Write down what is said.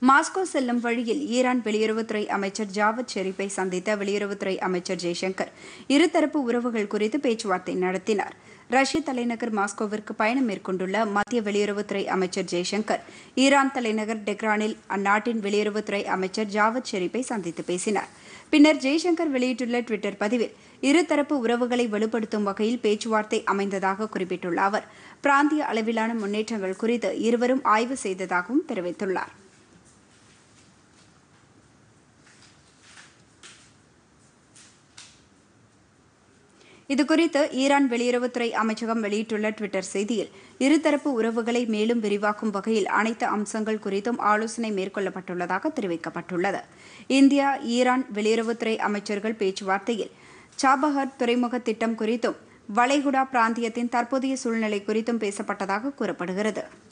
Moscow செல்லும் வழியில் Iran வெளியுறவுத்துறை அமைச்சர் ஜாவத் ஷெரீப்பை சந்தித்த வெளியுறவுத்துறை அமைச்சர் ஜெய்சங்கர் இருதரப்பு உறவுகள் குறித்து பேச்சுவார்த்தை நடத்தினார் ரஷ்ய தலைநகர் மாஸ்கோவிற்கு பயணம் மேற்கொண்டுள்ள மத்திய வெளியுறவுத்துறை அமைச்சர் ஜெய்சங்கர் ஈரான் தலைநகர் டெக்ரானில் அந்நாட்டின் வெளியுறவுத்துறை அமைச்சர் ஜாவத் ஷெரீப்பை சந்தித்து பேசினார் பின்னர் ஜெய்சங்கர் வெளியிட்டுள்ள டுவிட்டர் பதிவில் இருதரப்பு உறவுகளை வலுப்படுத்தும் வகையில் பேச்சுவார்த்தை அமைந்ததாக குறிப்பிட்டுள்ள அவர் பிராந்திய அளவிலான முன்னேற்றங்கள் குறித்து இருவரும் ஆய்வு செய்ததாகவும் தெரிவித்துள்ளார் இதுகுறித்து ஈரான் வெளியுறவுத்துறை அமைச்சகம் வெளியிட்டுள்ள டுவிட்டர் செய்தியில் இருதரப்பு உறவுகளை மேலும் விரிவாக்கும் வகையில் அனைத்து அம்சங்கள் குறித்தும் ஆலோசனை மேற்கொள்ளப்பட்டுள்ளதாக தெரிவிக்கப்பட்டுள்ளது இந்தியா ஈரான் வெளியுறவுத்துறை அமைச்சர்கள் பேச்சுவார்த்தையில் சாபஹர் துறைமுக திட்டம் குறித்தும் வளைகுடா பிராந்தியத்தின் தற்போதைய சூழ்நிலை குறித்தும் பேசப்பட்டதாக கூறப்படுகிறது